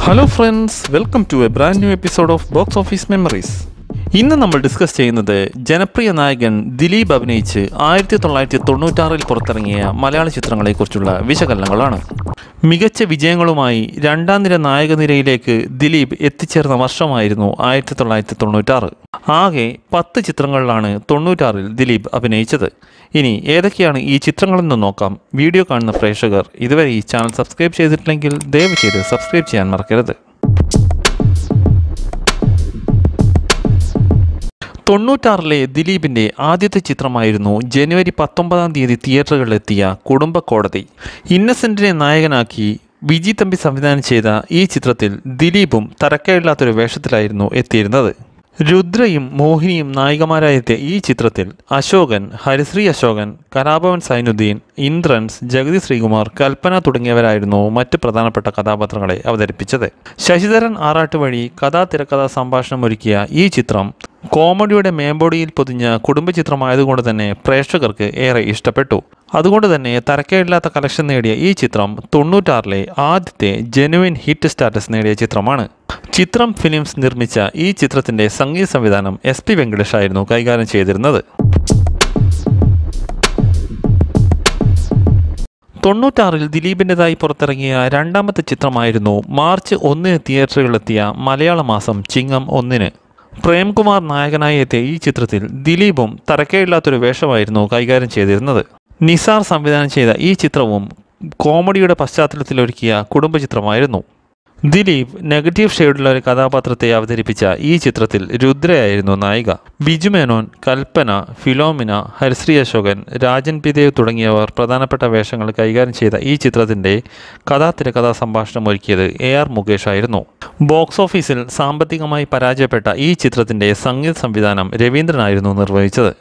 hello friends welcome to a brand new episode of box office memories ഇന്ന് നമ്മൾ discuss ചെയ്യുന്നത് ജനപ്രിയ നായകൻ ദിലീപ് അഭിനയിച്ച് ആയിരത്തി തൊള്ളായിരത്തി തൊണ്ണൂറ്റാറിൽ പുറത്തിറങ്ങിയ മലയാള ചിത്രങ്ങളെക്കുറിച്ചുള്ള വിശകലനങ്ങളാണ് മികച്ച വിജയങ്ങളുമായി രണ്ടാം നിര നായക നിരയിലേക്ക് ദിലീപ് എത്തിച്ചേർന്ന വർഷമായിരുന്നു ആയിരത്തി തൊള്ളായിരത്തി തൊണ്ണൂറ്റാറ് ആകെ പത്ത് ചിത്രങ്ങളിലാണ് തൊണ്ണൂറ്റാറിൽ ദിലീപ് അഭിനയിച്ചത് ഇനി ഏതൊക്കെയാണ് ഈ ചിത്രങ്ങളെന്ന് നോക്കാം വീഡിയോ കാണുന്ന പ്രേക്ഷകർ ഇതുവരെ ഈ ചാനൽ സബ്സ്ക്രൈബ് ചെയ്തിട്ടില്ലെങ്കിൽ ദയവ് ചെയ്ത് സബ്സ്ക്രൈബ് ചെയ്യാൻ മറക്കരുത് തൊണ്ണൂറ്റാറിലെ ദിലീപിൻ്റെ ആദ്യത്തെ ചിത്രമായിരുന്നു ജനുവരി പത്തൊമ്പതാം തീയതി തിയേറ്ററുകളിലെത്തിയ കുടുംബ കോടതി ഇന്നസെൻറ്റിനെ നായകനാക്കി വിജി തമ്പി സംവിധാനം ചെയ്ത ഈ ചിത്രത്തിൽ ദിലീപും തരക്കയില്ലാത്തൊരു വേഷത്തിലായിരുന്നു എത്തിയിരുന്നത് രുദ്രയും മോഹിനിയും നായികമാരായെത്തിയ ഈ ചിത്രത്തിൽ അശോകൻ ഹരിശ്രീ അശോകൻ കലാഭവൻ സൈനുദ്ദീൻ ഇന്ദ്രൻസ് ജഗതി ശ്രീകുമാർ കൽപ്പന തുടങ്ങിയവരായിരുന്നു മറ്റ് പ്രധാനപ്പെട്ട കഥാപാത്രങ്ങളെ അവതരിപ്പിച്ചത് ശശിധരൻ ആറാട്ട് വഴി കഥാ തിരക്കഥാ സംഭാഷണം ഒരുക്കിയ ഈ ചിത്രം കോമഡിയുടെ മേമ്പൊടിയിൽ പൊതിഞ്ഞ കുടുംബചിത്രമായതുകൊണ്ട് തന്നെ പ്രേക്ഷകർക്ക് ഏറെ ഇഷ്ടപ്പെട്ടു അതുകൊണ്ട് തന്നെ തരക്കേടില്ലാത്ത കളക്ഷൻ നേടിയ ഈ ചിത്രം തൊണ്ണൂറ്റാറിലെ ആദ്യത്തെ ജെനുവിൻ ഹിറ്റ് സ്റ്റാറ്റസ് നേടിയ ചിത്രമാണ് ചിത്രം ഫിലിംസ് നിർമ്മിച്ച ഈ ചിത്രത്തിന്റെ സംഗീത സംവിധാനം എസ് പി വെങ്കടേഷ് ആയിരുന്നു കൈകാര്യം ചെയ്തിരുന്നത് തൊണ്ണൂറ്റാറിൽ ദിലീപിൻ്റെതായി പുറത്തിറങ്ങിയ രണ്ടാമത്തെ ചിത്രമായിരുന്നു മാർച്ച് ഒന്നിന് തിയേറ്ററുകളിലെത്തിയ മലയാള മാസം ചിങ്ങം ഒന്നിന് പ്രേംകുമാർ നായകനായി എത്തിയ ഈ ചിത്രത്തിൽ ദിലീപും തരക്കേടില്ലാത്തൊരു വേഷമായിരുന്നു കൈകാര്യം ചെയ്തിരുന്നത് നിസാർ സംവിധാനം ചെയ്ത ഈ ചിത്രവും കോമഡിയുടെ പശ്ചാത്തലത്തിലൊരുക്കിയ കുടുംബചിത്രമായിരുന്നു ദിലീപ് നെഗറ്റീവ് ഷെയ്ഡുള്ള ഒരു കഥാപാത്രത്തെ അവതരിപ്പിച്ച ഈ ചിത്രത്തിൽ രുദ്രയായിരുന്നു നായിക ബിജു മേനോൻ കൽപ്പന ഫിലോമിന ഹരിശ്രീ അശോകൻ രാജൻ പിദേവ് തുടങ്ങിയവർ പ്രധാനപ്പെട്ട വേഷങ്ങൾ കൈകാര്യം ചെയ്ത ഈ ചിത്രത്തിൻ്റെ കഥാതിരക്കഥാ സംഭാഷണം ഒരുക്കിയത് എ ആർ മുകേഷ് ആയിരുന്നു ബോക്സ് ഓഫീസിൽ സാമ്പത്തികമായി പരാജയപ്പെട്ട ഈ ചിത്രത്തിൻ്റെ സംഗീത സംവിധാനം രവീന്ദ്രനായിരുന്നു നിർവഹിച്ചത്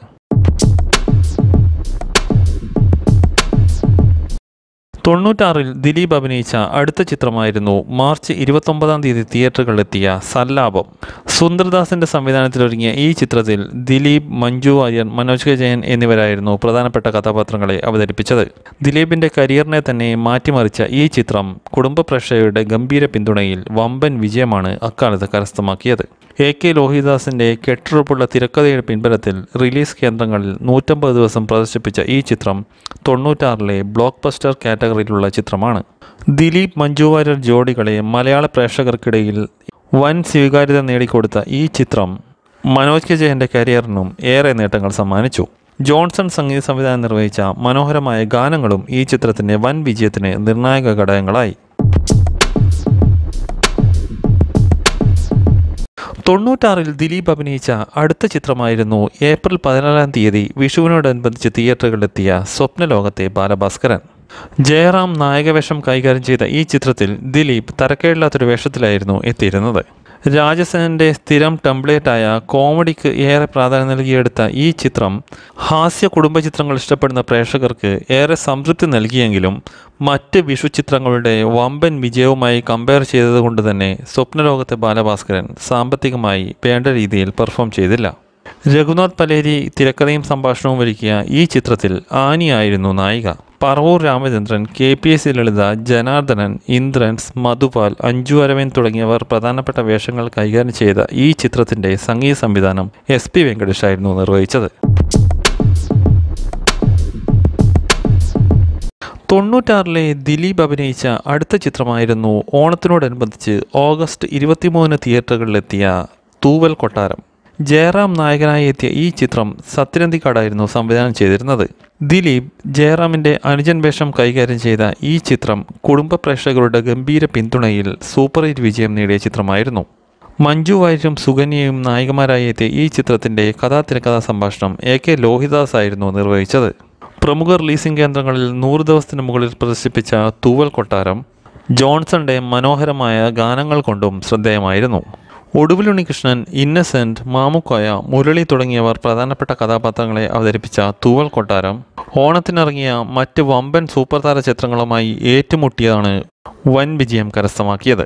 തൊണ്ണൂറ്റാറിൽ ദിലീപ് അഭിനയിച്ച അടുത്ത ചിത്രമായിരുന്നു മാർച്ച് ഇരുപത്തൊമ്പതാം തീയതി തിയേറ്ററുകളിലെത്തിയ സല്ലാപം സുന്ദർദാസിന്റെ സംവിധാനത്തിലൊരുങ്ങിയ ഈ ചിത്രത്തിൽ ദിലീപ് മഞ്ജു വാര്യർ മനോജ് കെ ജയൻ എന്നിവരായിരുന്നു പ്രധാനപ്പെട്ട കഥാപാത്രങ്ങളെ അവതരിപ്പിച്ചത് ദിലീപിന്റെ കരിയറിനെ തന്നെ മാറ്റിമറിച്ച ഈ ചിത്രം കുടുംബ പ്രേക്ഷകരുടെ ഗംഭീര പിന്തുണയിൽ വമ്പൻ വിജയമാണ് അക്കാലത്ത് കരസ്ഥമാക്കിയത് എ കെ ലോഹിദാസിന്റെ കെട്ടുറപ്പുള്ള തിരക്കഥയുടെ പിൻബലത്തിൽ റിലീസ് കേന്ദ്രങ്ങളിൽ നൂറ്റമ്പത് ദിവസം പ്രദർശിപ്പിച്ച ഈ ചിത്രം തൊണ്ണൂറ്റാറിലെ ബ്ലോക്ക് ബസ്റ്റർ കാറ്റഗറിയിലുള്ള ചിത്രമാണ് ദിലീപ് മഞ്ജു വാര്യർ ജോഡികളെ മലയാള പ്രേക്ഷകർക്കിടയിൽ വൻ സ്വീകാര്യത നേടിക്കൊടുത്ത ഈ ചിത്രം മനോജ് കെ ജയന്റെ കരിയറിനും ഏറെ നേട്ടങ്ങൾ സമ്മാനിച്ചു ജോൺസൺ സംഗീത സംവിധാനം നിർവഹിച്ച മനോഹരമായ ഗാനങ്ങളും ഈ ചിത്രത്തിന്റെ വൻ വിജയത്തിന് നിർണായക ഘടകങ്ങളായി തൊണ്ണൂറ്റാറിൽ ദിലീപ് അഭിനയിച്ച അടുത്ത ചിത്രമായിരുന്നു ഏപ്രിൽ പതിനാലാം തീയതി വിഷുവിനോടനുബന്ധിച്ച് തിയേറ്ററുകളിലെത്തിയ സ്വപ്നലോകത്തെ ബാലഭാസ്കരൻ ജയറാം നായകവേഷം കൈകാര്യം ചെയ്ത ഈ ചിത്രത്തിൽ ദിലീപ് തരക്കേടില്ലാത്തൊരു വേഷത്തിലായിരുന്നു എത്തിയിരുന്നത് രാജസേനന്റെ സ്ഥിരം ടെംപ്ലേറ്റായ കോമഡിക്ക് ഏറെ പ്രാധാന്യം നൽകിയെടുത്ത ഈ ചിത്രം ഹാസ്യ കുടുംബ ചിത്രങ്ങൾ ഇഷ്ടപ്പെടുന്ന പ്രേക്ഷകർക്ക് ഏറെ സംതൃപ്തി നൽകിയെങ്കിലും മറ്റ് വിഷു ചിത്രങ്ങളുടെ വമ്പൻ വിജയവുമായി കമ്പയർ ചെയ്തതുകൊണ്ട് തന്നെ സ്വപ്നലോകത്തെ ബാലഭാസ്കരൻ സാമ്പത്തികമായി വേണ്ട രീതിയിൽ പെർഫോം ചെയ്തില്ല രഘുനാഥ് പലേരി തിരക്കഥയും സംഭാഷണവും ഒരുക്കിയ ഈ ചിത്രത്തിൽ ആനിയായിരുന്നു നായിക Paravoor Ramachandran K P S C Lalitha Janardhanan Indrans Madhupal Anju Aravind തുടങ്ങിയവർ പ്രധാനപ്പെട്ട വേഷങ്ങൾ കൈകാര്യം ചെയ്ത ഈ ചിത്രത്തിൻ്റെ സംഗീത സംവിധാനം എസ് പി വെങ്കടേഷ് ആയിരുന്നു നിർവഹിച്ചത് തൊണ്ണൂറ്റാറിലെ ദിലീപ് അഭിനയിച്ച അടുത്ത ചിത്രമായിരുന്നു ഓണത്തിനോടനുബന്ധിച്ച് ഓഗസ്റ്റ് ഇരുപത്തിമൂന്ന് തിയേറ്ററുകളിലെത്തിയ തൂവൽ കൊട്ടാരം ജയറാം നായകനായി എത്തിയ ഈ ചിത്രം സത്യനന്ദിക്കാടായിരുന്നു സംവിധാനം ചെയ്തിരുന്നത് ദിലീപ് ജയറാമിൻ്റെ അനുജൻ വേഷം കൈകാര്യം ചെയ്ത ഈ ചിത്രം കുടുംബ പ്രേക്ഷകരുടെ ഗംഭീര പിന്തുണയിൽ സൂപ്പർ ഹിറ്റ് വിജയം നേടിയ ചിത്രമായിരുന്നു മഞ്ജു വാര്യരും സുകന്യയും നായികമാരായി എത്തിയ ഈ ചിത്രത്തിൻ്റെ കഥാതിരക്കഥാ സംഭാഷണം എ കെ ലോഹിദാസ് ആയിരുന്നു നിർവഹിച്ചത് പ്രമുഖ റിലീസിംഗ് കേന്ദ്രങ്ങളിൽ നൂറ് ദിവസത്തിന് മുകളിൽ പ്രദർശിപ്പിച്ച തൂവൽ കൊട്ടാരം ജോൺസന്റെ മനോഹരമായ ഗാനങ്ങൾ കൊണ്ടും ശ്രദ്ധേയമായിരുന്നു ഒടുവിലുണ്ണികൃഷ്ണൻ ഇന്നസെന്റ് മാമുക്കോയ മുരളി തുടങ്ങിയവർ പ്രധാനപ്പെട്ട കഥാപാത്രങ്ങളെ അവതരിപ്പിച്ച തൂവൽ കൊട്ടാരം ഓണത്തിനിറങ്ങിയ മറ്റ് വമ്പൻ സൂപ്പർ താര ചിത്രങ്ങളുമായി ഏറ്റുമുട്ടിയതാണ് വൻ വിജയം കരസ്ഥമാക്കിയത്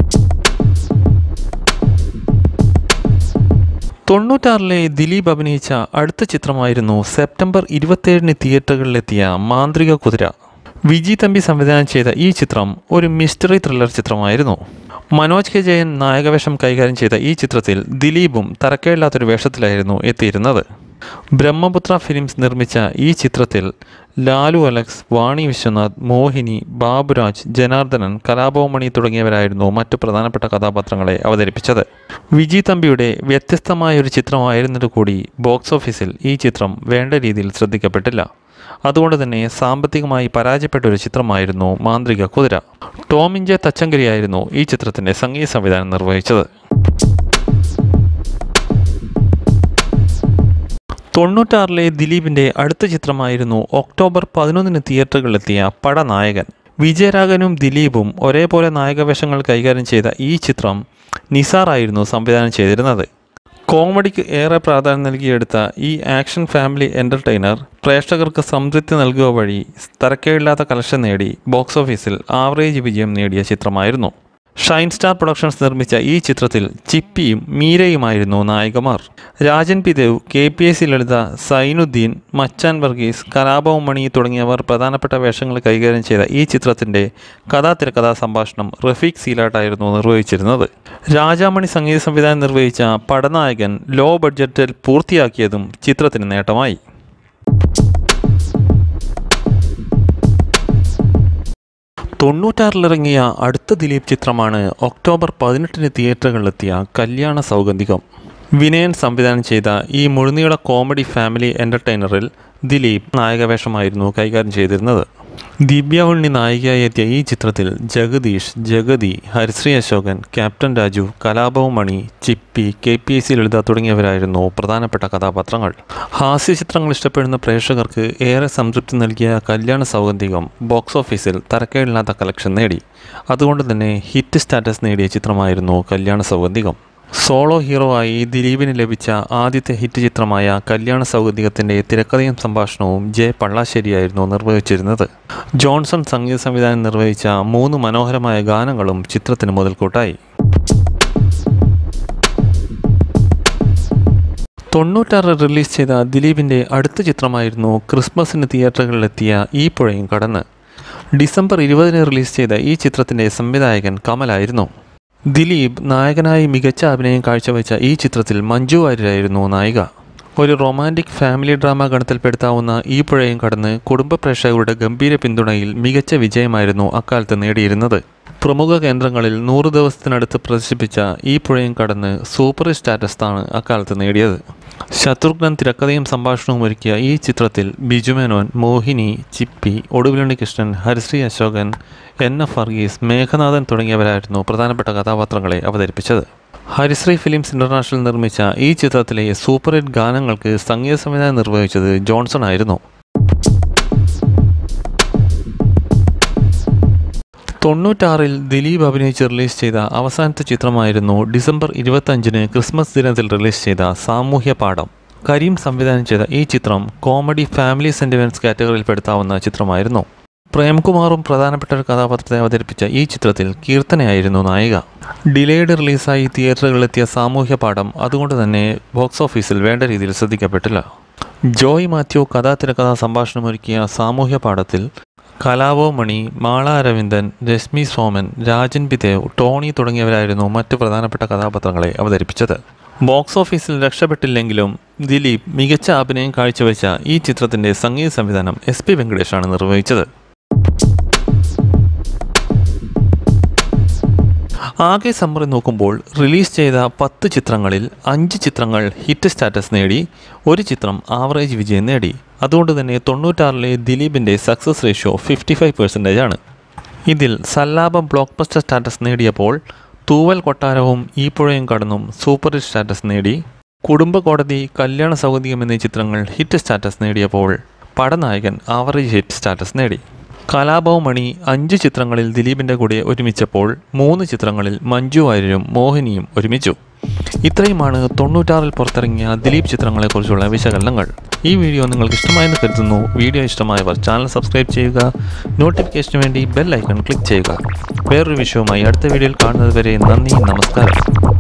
തൊണ്ണൂറ്റാറിലെ ദിലീപ് അഭിനയിച്ച അടുത്ത ചിത്രമായിരുന്നു സെപ്റ്റംബർ ഇരുപത്തേഴിന് തിയേറ്ററുകളിലെത്തിയ മാന്ത്രിക കുതിര വിജി തമ്പി സംവിധാനം ചെയ്ത ഈ ചിത്രം ഒരു മിസ്റ്ററി ത്രില്ലർ ചിത്രമായിരുന്നു മനോജ് കെ ജയൻ നായകവേഷം കൈകാര്യം ചെയ്ത ഈ ചിത്രത്തിൽ ദിലീപും തരക്കേടില്ലാത്തൊരു വേഷത്തിലായിരുന്നു എത്തിയിരുന്നത് ബ്രഹ്മപുത്ര ഫിലിംസ് നിർമ്മിച്ച ഈ ചിത്രത്തിൽ ലാലു അലക്സ് വാണി വിശ്വനാഥ് മോഹിനി ബാബുരാജ് ജനാർദ്ദനൻ കലാഭവമണി തുടങ്ങിയവരായിരുന്നു മറ്റു പ്രധാനപ്പെട്ട കഥാപാത്രങ്ങളെ അവതരിപ്പിച്ചത് വിജി തമ്പിയുടെ വ്യത്യസ്തമായ ഒരു ചിത്രമായിരുന്നിട്ട് കൂടി ബോക്സ് ഓഫീസിൽ ഈ ചിത്രം വേണ്ട രീതിയിൽ ശ്രദ്ധിക്കപ്പെട്ടില്ല അതുകൊണ്ട് തന്നെ സാമ്പത്തികമായി പരാജയപ്പെട്ട ഒരു ചിത്രമായിരുന്നു മാന്ത്രിക കുതിര ടോമിൻജെ തച്ചങ്കരിയായിരുന്നു ഈ ചിത്രത്തിൻ്റെ സംഗീത സംവിധാനം നിർവഹിച്ചത് തൊണ്ണൂറ്റാറിലെ ദിലീപിൻ്റെ അടുത്ത ചിത്രമായിരുന്നു ഒക്ടോബർ പതിനൊന്നിന് തിയേറ്ററുകളിലെത്തിയ പടനായകൻ വിജയരാഘവനും ദിലീപും ഒരേപോലെ നായകവേഷങ്ങൾ കൈകാര്യം ചെയ്ത ഈ ചിത്രം നിസാറായിരുന്നു സംവിധാനം ചെയ്തിരുന്നത് കോമഡിക്ക് ഏറെ പ്രാധാന്യം നൽകിയെടുത്ത ഈ ആക്ഷൻ ഫാമിലി എൻ്റർടൈനർ പ്രേക്ഷകർക്ക് സംതൃപ്തി നൽകുക വഴി തരക്കേടില്ലാത്ത കളക്ഷൻ നേടി ബോക്സ് ഓഫീസിൽ ആവറേജ് വിജയം നേടിയ ചിത്രമായിരുന്നു ഷൈൻ സ്റ്റാർ പ്രൊഡക്ഷൻസ് നിർമ്മിച്ച ഈ ചിത്രത്തിൽ ചിപ്പിയും മീരയുമായിരുന്നു നായികമാർ Rajan P Dev K P S C Lalitha Zainuddin Machan Varghese Kalabhavan മണി തുടങ്ങിയവർ പ്രധാനപ്പെട്ട വേഷങ്ങൾ കൈകാര്യം ചെയ്ത ഈ ചിത്രത്തിൻ്റെ കഥാതിരക്കഥാ സംഭാഷണം റഫീഖ് സീലാട്ടായിരുന്നു നിർവഹിച്ചിരുന്നത് രാജാമണി സംഗീത സംവിധാനം നിർവഹിച്ച പടനായകൻ ലോ ബഡ്ജറ്റിൽ പൂർത്തിയാക്കിയതും ചിത്രത്തിന് നേട്ടമായി തൊണ്ണൂറ്റാറിലിറങ്ങിയ അടുത്ത ദിലീപ് ചിത്രമാണ് ഒക്ടോബർ പതിനെട്ടിന് തിയേറ്ററുകളിലെത്തിയ കല്യാണ സൗഗന്ധികം വിനയൻ സംവിധാനം ചെയ്ത ഈ മുഴുനീള കോമഡി ഫാമിലി എൻ്റർടൈനറിൽ ദിലീപ് നായകവേഷമായിരുന്നു കൈകാര്യം ചെയ്തിരുന്നത് ദിവ്യ ഉണ്ണി നായികയായി എത്തിയ ഈ ചിത്രത്തിൽ Jagadish Jagathy Harisree Ashokan captain Raju Kalabhavan Mani Chippy K P S C Lalitha തുടങ്ങിയവരായിരുന്നു പ്രധാനപ്പെട്ട കഥാപാത്രങ്ങൾ ഹാസ്യ ചിത്രങ്ങൾ ഇഷ്ടപ്പെടുന്ന പ്രേക്ഷകർക്ക് ഏറെ സംതൃപ്തി നൽകിയ കല്യാണ സൗഗന്ധികം ബോക്സ് ഓഫീസിൽ തരക്കേടില്ലാത്ത കളക്ഷൻ നേടി അതുകൊണ്ട് തന്നെ ഹിറ്റ് സ്റ്റാറ്റസ് നേടിയ ചിത്രമായിരുന്നു കല്യാണ സൗഗന്ധികം സോളോ ഹീറോ ആയി ദിലീപിന് ലഭിച്ച ആദ്യത്തെ ഹിറ്റ് ചിത്രമായ കല്യാണ സൗഗന്ധികത്തിൻ്റെ തിരക്കഥയും സംഭാഷണവും ജെ പള്ളാശ്ശേരിയായിരുന്നു നിർവഹിച്ചിരുന്നത് ജോൺസൺ സംഗീത സംവിധാനം നിർവഹിച്ച മൂന്ന് മനോഹരമായ ഗാനങ്ങളും ചിത്രത്തിന് മുതൽക്കൂട്ടായി തൊണ്ണൂറ്റാറ് റിലീസ് ചെയ്ത ദിലീപിൻ്റെ അടുത്ത ചിത്രമായിരുന്നു ക്രിസ്മസിന് തിയേറ്ററുകളിലെത്തിയ ഈ പുഴയും കടന്ന് ഡിസംബർ ഇരുപതിന് റിലീസ് ചെയ്ത ഈ ചിത്രത്തിൻ്റെ സംവിധായകൻ കമലായിരുന്നു ദിലീപ് നായകനായി മികച്ച അഭിനയം കാഴ്ചവെച്ച ഈ ചിത്രത്തിൽ മഞ്ജു വാര്യരായിരുന്നു നായിക ഒരു റൊമാൻറ്റിക് ഫാമിലി ഡ്രാമ ഗണത്തിൽപ്പെടുത്താവുന്ന ഈ പുഴയും കടന്ന് കുടുംബ പ്രേക്ഷകരുടെ ഗംഭീര പിന്തുണയിൽ മികച്ച വിജയമായിരുന്നു അക്കാലത്ത് നേടിയിരുന്നത് പ്രമുഖ കേന്ദ്രങ്ങളിൽ നൂറ് ദിവസത്തിനടുത്ത് പ്രദർശിപ്പിച്ച ഈ പുഴയും കടന്ന് സൂപ്പർ സ്റ്റാറ്റസാണ് അക്കാലത്ത് നേടിയത് ശത്രുഘ്നൻ തിരക്കഥയും സംഭാഷണവും ഒരുക്കിയ ഈ ചിത്രത്തിൽ Biju Menon Mohini Chippy Oduvil Unnikrishnan Harisree Ashokan N F Varghese Meghanathan തുടങ്ങിയവരായിരുന്നു പ്രധാനപ്പെട്ട കഥാപാത്രങ്ങളെ അവതരിപ്പിച്ചത് ഹരിശ്രീ ഫിലിംസ് ഇന്റർനാഷണൽ നിർമ്മിച്ച ഈ ചിത്രത്തിലെ സൂപ്പർ ഹിറ്റ് ഗാനങ്ങൾക്ക് സംഗീത സംവിധാനം നിർവഹിച്ചത് ജോൺസൺ ആയിരുന്നു തൊണ്ണൂറ്റാറിൽ ദിലീപ് അഭിനയിച്ച് റിലീസ് ചെയ്ത അവസാനത്തെ ചിത്രമായിരുന്നു ഡിസംബർ ഇരുപത്തഞ്ചിന് ക്രിസ്മസ് ദിനത്തിൽ റിലീസ് ചെയ്ത സാമൂഹ്യ പാഠം കരീം സംവിധാനം ചെയ്ത ഈ ചിത്രം കോമഡി ഫാമിലി സെൻറ്റിമെൻറ്റ്സ് കാറ്റഗറിയിൽ പെടുത്താവുന്ന ചിത്രമായിരുന്നു പ്രേംകുമാറും പ്രധാനപ്പെട്ട ഒരു കഥാപാത്രത്തെ അവതരിപ്പിച്ച ഈ ചിത്രത്തിൽ കീർത്തനയായിരുന്നു നായിക ഡിലേഡ് റിലീസായി തിയേറ്ററുകളിലെത്തിയ സാമൂഹ്യ പാഠം അതുകൊണ്ട് തന്നെ ബോക്സ് ഓഫീസിൽ വേണ്ട രീതിയിൽ ശ്രദ്ധിക്കപ്പെട്ടില്ല ജോയ് മാത്യു കഥാതിരക്കഥാ സംഭാഷണമൊരുക്കിയ സാമൂഹ്യ പാഠത്തിൽ കലാവോ മണി മാള അരവിന്ദൻ രശ്മി സോമൻ രാജൻ പിദേവ് ടോണി തുടങ്ങിയവരായിരുന്നു മറ്റു പ്രധാനപ്പെട്ട കഥാപാത്രങ്ങളെ അവതരിപ്പിച്ചത് ബോക്സ് ഓഫീസിൽ രക്ഷപ്പെട്ടില്ലെങ്കിലും ദിലീപ് മികച്ച അഭിനയം കാഴ്ചവെച്ച ഈ ചിത്രത്തിൻ്റെ സംഗീത സംവിധാനം എസ് പി വെങ്കടേഷാണ് നിർവഹിച്ചത് ആകെ സമ്മറി നോക്കുമ്പോൾ റിലീസ് ചെയ്ത പത്ത് ചിത്രങ്ങളിൽ അഞ്ച് ചിത്രങ്ങൾ ഹിറ്റ് സ്റ്റാറ്റസ് നേടി ഒരു ചിത്രം ആവറേജ് വിജയം നേടി അതുകൊണ്ട് തന്നെ തൊണ്ണൂറ്റാറിലെ ദിലീപിൻ്റെ success ratio fifty five percentage ആണ് ഇതിൽ സല്ലാപം ബ്ലോക്ക് ബസ്റ്റർ സ്റ്റാറ്റസ് നേടിയപ്പോൾ തൂവൽ കൊട്ടാരവും ഈ പുഴയും കടന്നും സൂപ്പർ ഹിറ്റ് സ്റ്റാറ്റസ് നേടി കുടുംബ കോടതി കല്യാണ സൗകര്യം എന്നീ ചിത്രങ്ങൾ ഹിറ്റ് സ്റ്റാറ്റസ് നേടിയപ്പോൾ പടനായകൻ ആവറേജ് ഹിറ്റ് സ്റ്റാറ്റസ് നേടി കലാഭവൻ മണി അഞ്ച് ചിത്രങ്ങളിൽ ദിലീപിൻ്റെ കൂടെ ഒരുമിച്ചപ്പോൾ മൂന്ന് ചിത്രങ്ങളിൽ മഞ്ജു വാര്യരും മോഹിനിയും ഒരുമിച്ചു ഇത്രയുമാണ് തൊണ്ണൂറ്റാറിൽ പുറത്തിറങ്ങിയ ദിലീപ് ചിത്രങ്ങളെക്കുറിച്ചുള്ള വിശകലനങ്ങൾ ഈ വീഡിയോ നിങ്ങൾക്ക് ഇഷ്ടമായെന്ന് കരുതുന്നു വീഡിയോ ഇഷ്ടമായവർ ചാനൽ സബ്സ്ക്രൈബ് ചെയ്യുക നോട്ടിഫിക്കേഷന് വേണ്ടി ബെൽ ഐക്കൺ ക്ലിക്ക് ചെയ്യുക വേറൊരു വിഷയവുമായി അടുത്ത വീഡിയോയിൽ കാണുന്നത് വരെ നന്ദി നമസ്കാരം